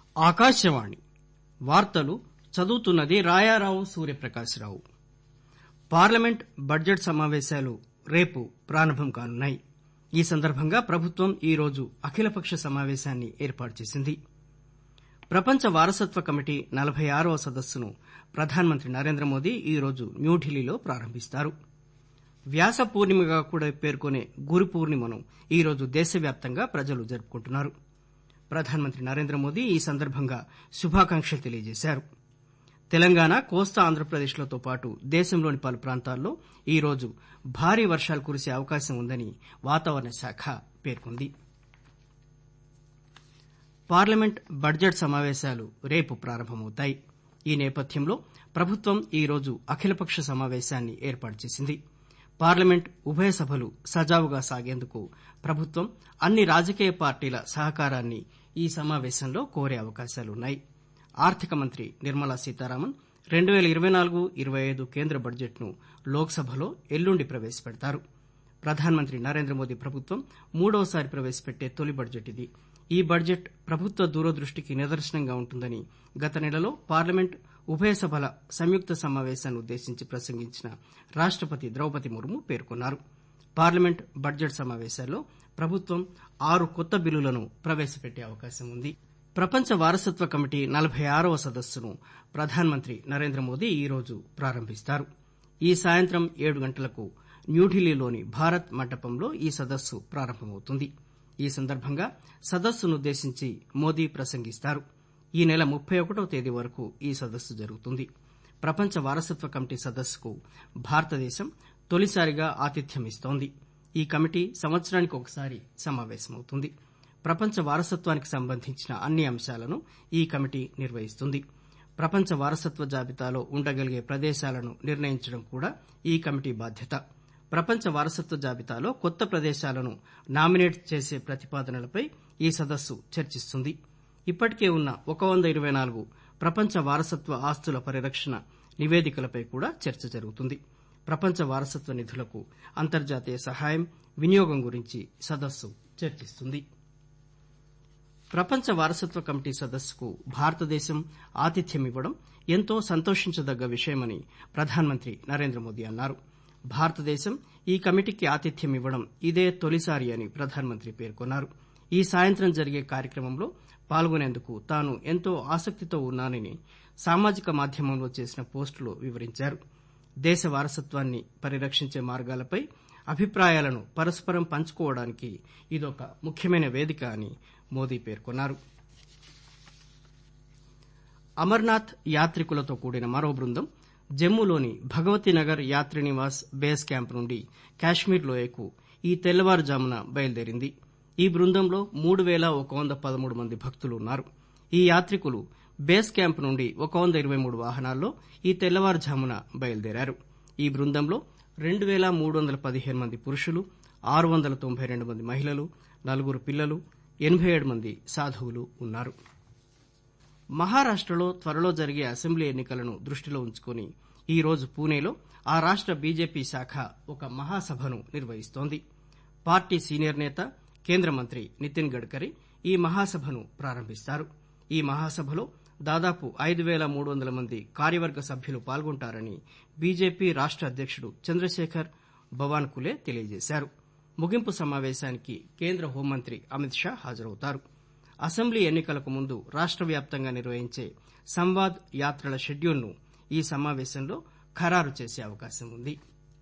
ఆకాశవాణి వార్తలు చదువుతున్నది రాయారావు Suryaprakash Rao parliament budget సమావేశాలు రేపు ప్రారంభం కానున్నాయి ఈ సందర్భంగా ప్రభుత్వం ఈరోజు అఖిలపక్ష సమావేశాన్ని ఏర్పాటు చేసింది ప్రపంచ వారసత్వ కమిటీ నలబై ఆరవ సదస్సును ప్రధానమంత్రి నరేంద్రమోదీ ఈరోజు న్యూఢిల్లీలో ప్రారంభిస్తారు వ్యాస పూర్ణిమగా కూడా పేర్కొనే గురు పూర్ణిమను ఈరోజు దేశవ్యాప్తంగా ప్రజలు జరుపుకుంటున్నారు ప్రధానమంత్రి నరేంద్రమోదీ ఈ సందర్భంగా శుభాకాంక్షలు తెలియజేశారు తెలంగాణ కోస్తా ఆంధ్రప్రదేశ్లతో పాటు దేశంలోని పలు ప్రాంతాల్లో ఈరోజు భారీ వర్షాలు కురిసే అవకాశం ఉందని వాతావరణ శాఖ పేర్కొంది పార్లమెంట్ బడ్జెట్ సమావేశాలు రేపు ప్రారంభమవుతాయి ఈ నేపథ్యంలో ప్రభుత్వం ఈరోజు అఖిలపక్ష సమావేశాన్ని ఏర్పాటు చేసింది పార్లమెంట్ ఉభయ సభలు సజావుగా సాగేందుకు ప్రభుత్వం అన్ని రాజకీయ పార్టీల సహకారాన్ని ఈ సమావేశంలో కోరే అవకాశాలున్నాయి ఆర్థిక మంత్రి నిర్మలా సీతారామన్ రెండు పేల ఇరవై నాలుగు ఇరవై ఐదు కేంద్ర బడ్జెట్ ను లోక్ సభలో ఎల్లుండి ప్రవేశపెడతారు ప్రధానమంత్రి నరేంద్రమోదీ ప్రభుత్వం మూడవసారి ప్రవేశపెట్టే తొలి బడ్జెట్ ఇది ఈ బడ్జెట్ ప్రభుత్వ దూరదృష్టికి నిదర్శనంగా ఉంటుందని గత నెలలో పార్లమెంట్ ఉభయ సభల సంయుక్త సమావేశాన్ని ఉద్దేశించి ప్రసంగించిన రాష్టపతి ద్రౌపది ముర్ము పేర్కొన్నారు పార్లమెంట్ బడ్జెట్ సమావేశాల్లో ప్రభుత్వం ఆరు కొత్త బిల్లులను ప్రవేశపెట్టే అవకాశం ఉంది ప్రపంచ వారసత్వ కమిటీ నలబై ఆరవ సదస్సును ప్రధానమంత్రి నరేంద్రమోదీ ఈరోజు ప్రారంభిస్తారు ఈ సాయంత్రం ఏడు గంటలకు న్యూఢిల్లీలోని భారత్ మంటపంలో ఈ సదస్సు ప్రారంభమవుతుంది ఈ సందర్భంగా సదస్సునుద్దేశించి మోదీ ప్రసంగిస్తారు ఈ నెల ముప్పై ఒకటవ తేదీ వరకు ఈ సదస్సు జరుగుతుంది ప్రపంచ వారసత్వ కమిటీ సదస్సుకు భారతదేశం తొలిసారిగా ఆతిథ్యమిస్తోంది ఈ కమిటీ సంవత్సరానికి ఒకసారి సమావేశమవుతుంది ప్రపంచ వారసత్వానికి సంబంధించిన అన్ని అంశాలను ఈ కమిటీ నిర్వహిస్తుంది ప్రపంచ వారసత్వ జాబితాలో ఉండగలిగే ప్రదేశాలను నిర్ణయించడం కూడా ఈ కమిటీ బాధ్యత ప్రపంచ వారసత్వ జాబితాలో కొత్త ప్రదేశాలను నామినేట్ చేసే ప్రతిపాదనలపై ఈ సదస్సు చర్చిస్తుంది ఇప్పటికే ఉన్న ఒక వంద ఇరవై నాలుగు ప్రపంచ వారసత్వ ఆస్తుల పరిరక్షణ నివేదికలపై కూడా చర్చ జరుగుతుంది ప్రపంచ వారసత్వ నిధులకు అంతర్జాతీయ సహాయం వినియోగం గురించి సదస్సు చర్చిస్తుంది ప్రపంచ వారసత్వ కమిటీ సదస్సుకు భారతదేశం ఆతిథ్యమివ్వడం ఎంతో సంతోషించదగ్గ విషయమని ప్రధానమంత్రి నరేంద్రమోదీ అన్నారు భారతదేశం ఈ కమిటీకి ఆతిథ్యమివ్వడం ఇదే తొలిసారి అని ప్రధానమంత్రి పేర్కొన్నారు ఈ సాయంత్రం జరిగే కార్యక్రమంలో పాల్గొనేందుకు తాను ఎంతో ఆసక్తితో ఉన్నానని సామాజిక మాధ్యమంలో చేసిన పోస్టులో వివరించారు దేశ వారసత్వాన్ని పరిరక్షించే మార్గాలపై అభిప్రాయాలను పరస్పరం పంచుకోవడానికి ఇదొక ముఖ్యమైన వేదిక అని మోదీ పేర్కొన్నారు అమర్నాథ్ యాత్రికులతో కూడిన మరో బృందం జమ్మూలోని భగవతీనగర్ యాత్రి నివాస్ బేస్ క్యాంప్ నుండి కాశ్మీర్ లోయకు ఈ తెల్లవారుజామున బయలుదేరింది ఈ బృందంలో మూడు పేల ఒక వంద పదమూడు మంది భక్తులు ఉన్నారు ఈ యాత్రికులు బేస్ క్యాంప్ నుండి ఒక వంద ఇరవై మూడు వాహనాల్లో ఈ తెల్లవారుజామున బయలుదేరారు ఈ బృందంలో రెండు పేల మూడు వందల పదిహేను మంది పురుషులు ఆరు వందల తొంభై రెండు మంది మహిళలు నలుగురు పిల్లలు ఎనబై ఏడు మంది సాధువులు ఉన్నారు మహారాష్టలో త్వరలో జరిగే అసెంబ్లీ ఎన్నికలను దృష్టిలో ఉంచుకుని ఈ రోజు పూణేలో ఆ రాష్ట బీజేపీ శాఖ ఒక మహాసభను నిర్వహిస్తోంది పార్టీ సీనియర్ నేత కేంద్ర మంత్రి నితిన్ గడ్కరీ ఈ మహాసభను ప్రారంభిస్తారు ఈ మహాసభలో దాదాపు ఐదు పేల మూడు వందల మంది కార్యవర్గ సభ్యులు పాల్గొంటారని బీజేపీ రాష్ట అధ్యకుడు చంద్రశేఖర్ బవాన్కులే తెలియజేశారు ముగింపు సమావేశానికి కేంద్ర హోంమంత్రి అమిత్ షా హాజరవుతారు అసెంబ్లీ ఎన్నికలకు ముందు రాష్ట వ్యాప్తంగా నిర్వహించే సంవాద్ యాత్రల షెడ్యూల్ను ఈ సమావేశంలో ఖరారు చేసే అవకాశం ఉంది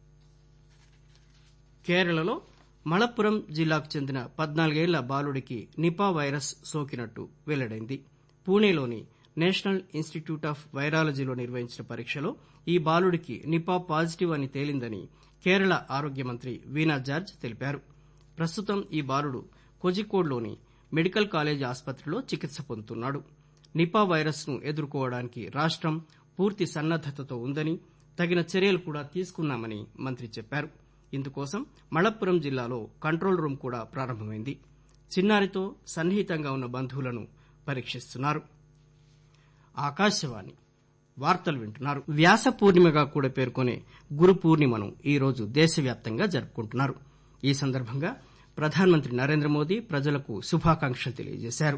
కేరళలో మళప్పురం జిల్లాకు చెందిన పద్నాలుగేళ్ల బాలుడికి నిపా వైరస్ సోకినట్టు వెల్లడైంది పూణేలోని నేషనల్ ఇన్స్టిట్యూట్ ఆఫ్ వైరాలజీలో నిర్వహించిన పరీక్షలో ఈ బాలుడికి నిపా పాజిటివ్ అని తేలిందని కేరళ ఆరోగ్య మంత్రి వీణా జార్జ్ తెలిపారు ప్రస్తుతం ఈ బాలుడు కోజికోడ్లోని మెడికల్ కాలేజ్ ఆసుపత్రిలో చికిత్స పొందుతున్నాడు నిపా వైరస్ ను ఎదుర్కోవడానికి రాష్టం పూర్తి సన్నద్దతతో ఉందని తగిన చర్యలు కూడా తీసుకున్నామని మంత్రి చెప్పారు ఇందుకోసం మళప్పురం జిల్లాలో కంట్రోల్ రూం కూడా ప్రారంభమైంది చిన్నారితో సన్నిహితంగా ఉన్న బంధువులను పరీక్షిస్తున్నారు ఆకాశవాణి వార్తలు వింటున్నారు వ్యాస పూర్ణిమగా కూడా పేర్కొనే గురు పూర్ణిమను ఈరోజు దేశవ్యాప్తంగా జరుపుకుంటున్నారు ఈ సందర్భంగా ప్రధానమంత్రి నరేంద్ర మోదీ ప్రజలకు శుభాకాంక్షలు తెలియజేశారు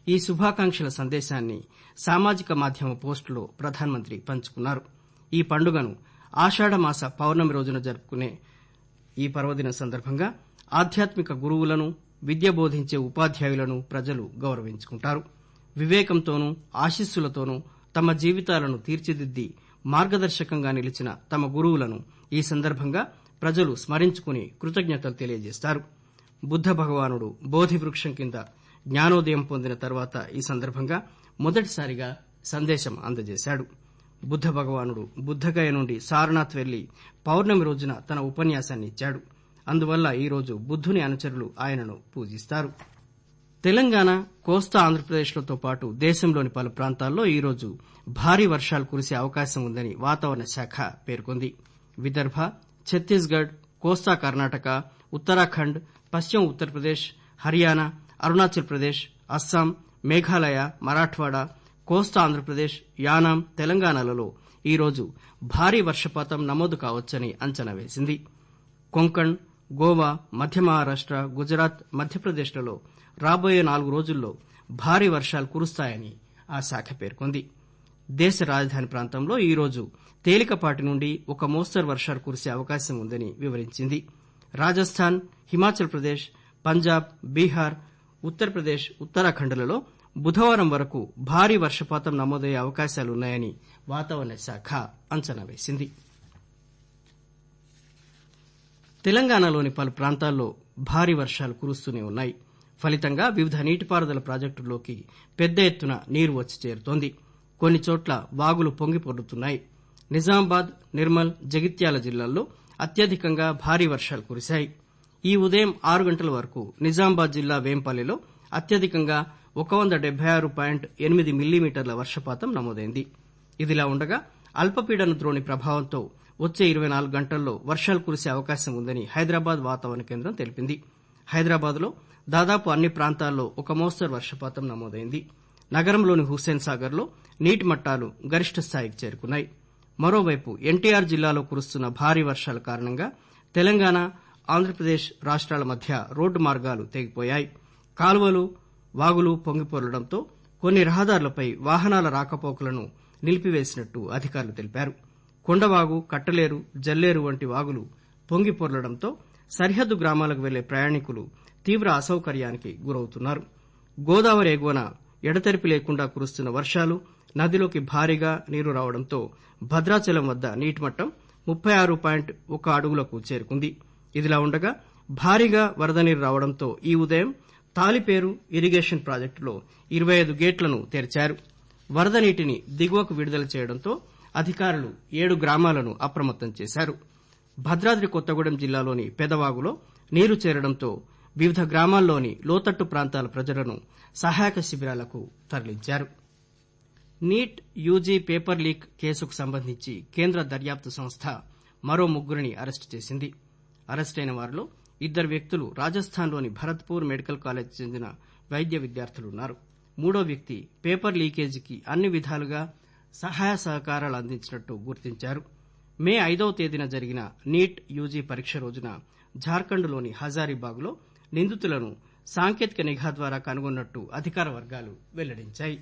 ఈ శుభాకాంక్షల సందేశాన్ని సామాజిక మాధ్యమ పోస్టులో ప్రధానమంత్రి పంచుకున్నారు ఈ పండుగను ఆషాఢమాస పౌర్ణమి రోజున జరుపుకునే ఈ పర్వదినం సందర్భంగా ఆధ్యాత్మిక గురువులను విద్య బోధించే ఉపాధ్యాయులను ప్రజలు గౌరవించుకుంటారు వివేకంతోనూ ఆశీస్సులతోనూ తమ జీవితాలను తీర్చిదిద్ది మార్గదర్శకంగా నిలిచిన తమ గురువులను ఈ సందర్భంగా ప్రజలు స్మరించుకుని కృతజ్ఞతలు తెలియజేస్తారు బుద్ద భగవానుడు బోధి వృక్షం కింద జ్ఞానోదయం పొందిన తర్వాత ఈ సందర్భంగా మొదటిసారిగా సందేశం అందజేశాడు బుద్ద భగవానుడు బుద్దగయ నుండి సారనాథ్ వెళ్లి పౌర్ణమి రోజున తన ఉపన్యాసాన్ని ఇచ్చాడు అందువల్ల ఈరోజు బుద్దుని అనుచరులు ఆయనను పూజిస్తారు తెలంగాణ కోస్తా ఆంధ్రప్రదేశ్లతో పాటు దేశంలోని పలు ప్రాంతాల్లో ఈరోజు భారీ వర్షాలు కురిసే అవకాశం ఉందని వాతావరణ శాఖ పేర్కొంది విదర్భ ఛత్తీస్గఢ్ కోస్తా కర్ణాటక ఉత్తరాఖండ్ పశ్చిమ ఉత్తరప్రదేశ్ హర్యానా అరుణాచల్ ప్రదేశ్ అస్సాం మేఘాలయ మరాఠ్వాడా కోస్తా ఆంధ్రప్రదేశ్ యానాం తెలంగాణలలో ఈరోజు భారీ వర్షపాతం నమోదు కావచ్చని అంచనా వేసింది కొంకణ్ గోవా మధ్య మహారాష్ట గుజరాత్ మధ్యప్రదేశ్లలో రాబోయే నాలుగు రోజుల్లో భారీ వర్షాలు కురుస్తాయని ఆ శాఖ పేర్కొంది దేశ రాజధాని ప్రాంతంలో ఈరోజు తేలికపాటి నుండి ఒక మోస్తరు వర్షాలు కురిసే అవకాశం ఉందని వివరించింది రాజస్థాన్ హిమాచల్ ప్రదేశ్ పంజాబ్ బీహార్ ఉత్తరప్రదేశ్ ఉత్తరాఖండ్లలో బుధవారం వరకు భారీ వర్షపాతం నమోదయ్యే అవకాశాలున్నాయని వాతావరణ శాఖ అంచనా వేసింది తెలంగాణలోని పలు ప్రాంతాల్లో భారీ వర్షాలు కురుస్తూనే ఉన్నాయి ఫలితంగా వివిధ నీటిపారుదల ప్రాజెక్టుల్లోకి పెద్ద ఎత్తున నీరు వచ్చి చేరుతోంది కొన్ని చోట్ల వాగులు పొంగి పొర్లుతున్నాయి నిజామాబాద్ నిర్మల్ జగిత్యాల జిల్లాల్లో అత్యధికంగా భారీ వర్షాలు కురిశాయి ఈ ఉదయం ఆరు గంటల వరకు నిజామాబాద్ జిల్లా వేంపల్లిలో అత్యధికంగా ఒక వంద డెబ్బై ఆరు పాయింట్ ఎనిమిది మిల్లీమీటర్ల వర్షపాతం నమోదైంది ఇదిలా ఉండగా అల్పపీడన ద్రోణి ప్రభావంతో వచ్చే ఇరవై నాలుగు గంటల్లో వర్షాలు కురిసే అవకాశం ఉందని హైదరాబాద్ వాతావరణ కేంద్రం తెలిపింది హైదరాబాద్ లో దాదాపు అన్ని ప్రాంతాల్లో ఒక మోస్తరు వర్షపాతం నమోదైంది నగరంలోని హుస్సేన్ సాగర్ లో నీటి మట్టాలు గరిష్ట స్థాయికి చేరుకున్నాయి మరోవైపు ఎన్టీఆర్ జిల్లాలో కురుస్తున్న భారీ వర్షాల కారణంగా తెలంగాణ ఆంధ్రప్రదేశ్ రాష్ట్రాల మధ్య రోడ్డు మార్గాలు తెగిపోయాయి కాలువలు వాగులు పొంగిపొర్లడంతో కొన్ని రహదారులపై వాహనాల రాకపోకలను నిలిపివేసినట్టు అధికారులు తెలిపారు కొండవాగు కట్టలేరు జల్లేరు వంటి వాగులు పొంగిపొర్లడంతో సరిహద్దు గ్రామాలకు వెళ్లే ప్రయాణికులు తీవ్ర అసౌకర్యానికి గురవుతున్నారు గోదావరి ఎగువన ఎడతెరిపి లేకుండా కురుస్తున్న వర్షాలు నదిలోకి భారీగా నీరు రావడంతో భద్రాచలం వద్ద నీటిమట్టం ముప్పై ఆరు పాయింట్ ఒక అడుగులకు చేరుకుంది ఇదిలా ఉండగా భారీగా వరద నీరు రావడంతో ఈ ఉదయం తాలిపేరు ఇరిగేషన్ ప్రాజెక్టులో ఇరవై ఐదు గేట్లను తెరిచారు వరద నీటిని దిగువకు విడుదల చేయడంతో అధికారులు ఏడు గ్రామాలను అప్రమత్తం చేశారు భద్రాద్రి కొత్తగూడెం జిల్లాలోని పెదవాగులో నీరు చేరడంతో వివిధ గ్రామాల్లోని లోతట్టు ప్రాంతాల ప్రజలను సహాయక శిబిరాలకు తరలించారు నీట్ యూజీ పేపర్ లీక్ కేసుకు సంబంధించి కేంద్ర దర్యాప్తు సంస్థ మరో ముగ్గురిని అరెస్టు చేసింది అరెస్టైన వారిలో ఇద్దరు వ్యక్తులు రాజస్థాన్లోని భరత్పూర్ మెడికల్ కాలేజ్ చెందిన వైద్య విద్యార్థులున్నారు మూడో వ్యక్తి పేపర్ లీకేజీకి అన్ని విధాలుగా సహాయ సహకారాలు అందించినట్టు గుర్తించారు మే ఐదవ తేదీన జరిగిన నీట్ యూజీ పరీక్ష రోజున జార్ఖండ్లోని హజారీబాగ్లో నిందితులను సాంకేతిక నిఘా ద్వారా కనుగొన్నట్టు అధికార వర్గాలు వెల్లడించాయి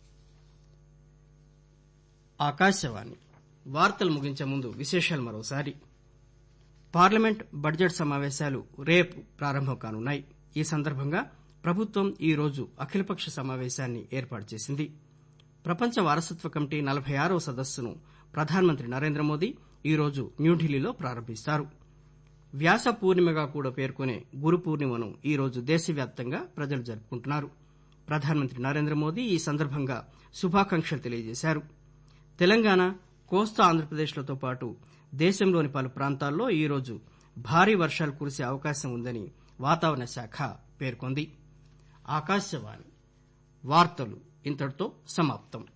ఆకాశవాణి వార్తలు ముగించే ముందు విశేషాలు మరోసారి పార్లమెంట్ బడ్జెట్ సమావేశాలు రేపు ప్రారంభం కానున్నాయి ఈ సందర్భంగా ప్రభుత్వం ఈ రోజు అఖిలపక్ష సమావేశాన్ని ఏర్పాటు చేసింది ప్రపంచ వారసత్వ కమిటీ నలభై ఆరవ సదస్సును ప్రధానమంత్రి నరేంద్ర మోదీ ఈరోజు న్యూఢిల్లీలో ప్రారంభిస్తారు వ్యాస పూర్ణిమగా కూడా పేర్కొనే గురు పూర్ణిమను ఈరోజు దేశవ్యాప్తంగా ప్రజలు జరుపుకుంటున్నారు ప్రధానమంత్రి నరేంద్ర మోదీ ఈ సందర్భంగా శుభాకాంక్షలు తెలియజేశారు తెలంగాణ కోస్తా ఆంధ్రప్రదేశ్లతో పాటు దేశంలోని పలు ప్రాంతాల్లో ఈరోజు భారీ వర్షాలు కురిసే అవకాశం ఉందని వాతావరణ శాఖ పేర్కొంది ఆకాశవాణి వార్తలు ఇంతటితో సమాప్తం